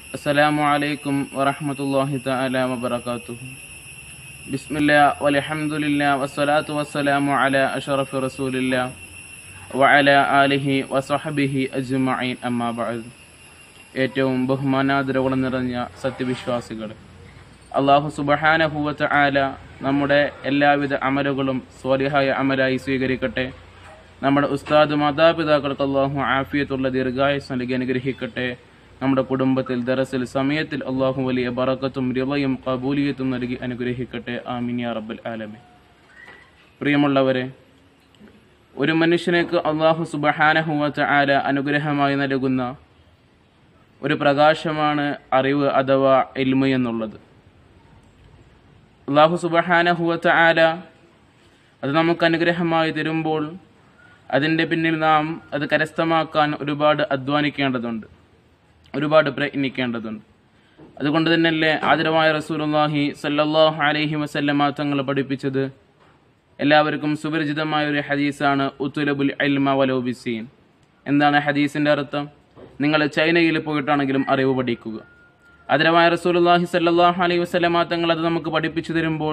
السلام عليكم ورحمة الله تعالى وبركاته بسم الله والحمد لله والصلاة والسلام على أشرف رسول الله وعلى آله وصحبه أجمعين أما بعد ഏറ്റവും ബഹുമാനാദരവുകൾ നിറഞ്ഞ സത്യവിശ്വാസികൾ അള്ളാഹു സുബഹാനഹുവത്ത് ആല നമ്മുടെ എല്ലാവിധ അമലുകളും സ്വാലിഹായ അമലായി സ്വീകരിക്കട്ടെ നമ്മുടെ ഉസ്താദ് മാതാപിതാക്കൾക്ക് അള്ളാഹു ആഫിയത്തുള്ള ദീർഘായുസ് നൽകി അനുഗ്രഹിക്കട്ടെ നമ്മുടെ കുടുംബത്തിൽ ദറസിൽ സമയത്തിൽ അള്ളാഹു വലിയ ബറക്കത്തും റിളയും കബൂലിയത്തും നൽകി അനുഗ്രഹിക്കട്ടെ ആമിൻ യാ റബ്ബൽ ആലമി പ്രിയമുള്ളവരെ ഒരു മനുഷ്യനേക്ക് അള്ളാഹു സുബഹാനഹുവത്ത് ആല അനുഗ്രഹമായി നൽകുന്ന ഒരു പ്രകാശമാണ് അറിവ് അഥവാ എൽമ എന്നുള്ളത് അള്ളാഹു സുബഹാനഹുവത്ത് ആല അത് നമുക്ക് അനുഗ്രഹമായി തരുമ്പോൾ അതിൻ്റെ പിന്നിൽ നാം അത് കരസ്ഥമാക്കാൻ ഒരുപാട് അധ്വാനിക്കേണ്ടതുണ്ട് ഒരുപാട് പ്രയത്നിക്കേണ്ടതുണ്ട് അതുകൊണ്ട് തന്നെയല്ലേ ആദരവായ റസൂലുള്ളാഹി സല്ലല്ലാഹു അലൈഹി വസല്ലമ തങ്ങൾ പഠിപ്പിച്ചത് എല്ലാവർക്കും സുപരിചിതമായ ഒരു ഹദീസാണ് ഉത്തുലബുൽ അൽമ വലോബിസീൻ എന്താണ് ഹദീസിൻ്റെ അർത്ഥം നിങ്ങൾ ചൈനയിൽ പോയിട്ടാണെങ്കിലും അറിവ് പഠിക്കുക ആദരവായ റസൂലുള്ളാഹി സല്ലല്ലാഹു അലൈഹി വസല്ലമ തങ്ങൾ അത് നമുക്ക് പഠിപ്പിച്ചു തരുമ്പോൾ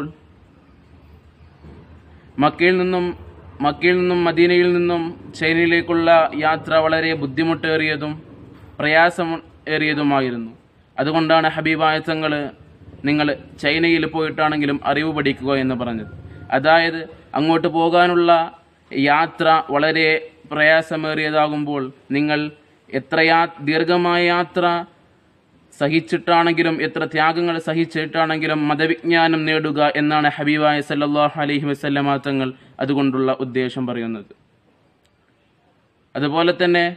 മക്കയിൽ നിന്നും മക്കയിൽ നിന്നും മദീനയിൽ നിന്നും ചൈനയിലേക്കുള്ള യാത്ര വളരെ ബുദ്ധിമുട്ടേറിയതും പ്രയാസം ഏറിയതുമായിരുന്നു അതുകൊണ്ടാണ് ഹബീബായ തങ്ങൾ നിങ്ങൾ ചൈനയിൽ പോയിട്ടാണെങ്കിലും അറിവ് പഠിക്കുക എന്ന് പറഞ്ഞത് അതായത് അങ്ങോട്ട് പോകാനുള്ള യാത്ര വളരെ പ്രയാസമേറിയതാകുമ്പോൾ നിങ്ങൾ എത്ര യാ ദീർഘമായ യാത്ര സഹിച്ചിട്ടാണെങ്കിലും എത്ര ത്യാഗങ്ങൾ സഹിച്ചിട്ടാണെങ്കിലും മതവിജ്ഞാനം നേടുക എന്നാണ് ഹബീബായ സല്ലല്ലാഹു അലൈഹി വസല്ലമ തങ്ങൾ അതുകൊണ്ടുള്ള ഉദ്ദേശം പറയുന്നത് അതുപോലെ തന്നെ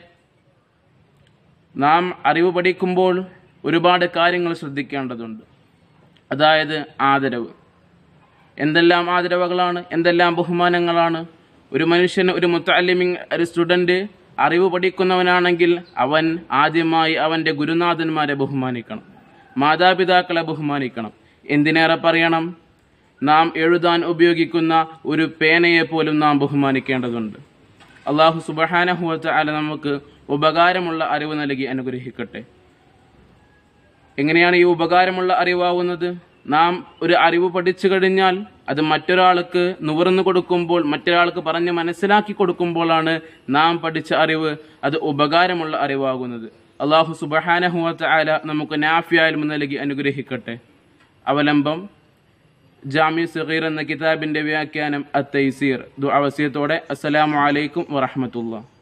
നാം അറിവ് പഠിക്കുമ്പോൾ ഒരുപാട് കാര്യങ്ങൾ ശ്രദ്ധിക്കേണ്ടതുണ്ട് അതായത് ആദരവ് എന്തെല്ലാം ആദരവുകളാണ് എന്തെല്ലാം ബഹുമാനങ്ങളാണ് ഒരു മനുഷ്യന് ഒരു മുത്തല്ലിമിങ് ഒരു സ്റ്റുഡൻറ്റ് അറിവ് പഠിക്കുന്നവനാണെങ്കിൽ അവൻ ആദ്യമായി അവൻ്റെ ഗുരുനാഥന്മാരെ ബഹുമാനിക്കണം മാതാപിതാക്കളെ ബഹുമാനിക്കണം എന്തിനേറെ പറയണം നാം എഴുതാൻ ഉപയോഗിക്കുന്ന ഒരു പേനയെ പോലും നാം ബഹുമാനിക്കേണ്ടതുണ്ട് അള്ളാഹു സുബഹാനഹുവത്ത് അല നമുക്ക് ഉപകാരമുള്ള അറിവ് നൽകി അനുഗ്രഹിക്കട്ടെ എങ്ങനെയാണ് ഈ ഉപകാരമുള്ള അറിവാവുന്നത് നാം ഒരു അറിവ് പഠിച്ചു കഴിഞ്ഞാൽ അത് മറ്റൊരാൾക്ക് നുകർന്നു കൊടുക്കുമ്പോൾ മറ്റൊരാൾക്ക് പറഞ്ഞ് മനസ്സിലാക്കി കൊടുക്കുമ്പോഴാണ് നാം പഠിച്ച അറിവ് അത് ഉപകാരമുള്ള അറിവാകുന്നത് അള്ളാഹു സുബഹാനഹുവത്ത് ആല നമുക്ക് നാഫിയാലും നൽകി അനുഗ്രഹിക്കട്ടെ അവലംബം ജാമി സഗീർ എന്ന കിതാബിന്റെ വ്യാഖ്യാനം അത്തൈസീർ ദുആവസിയത്തോടെ അസ്സലാമു അലൈക്കും വറഹ്മത്തുള്ളാഹി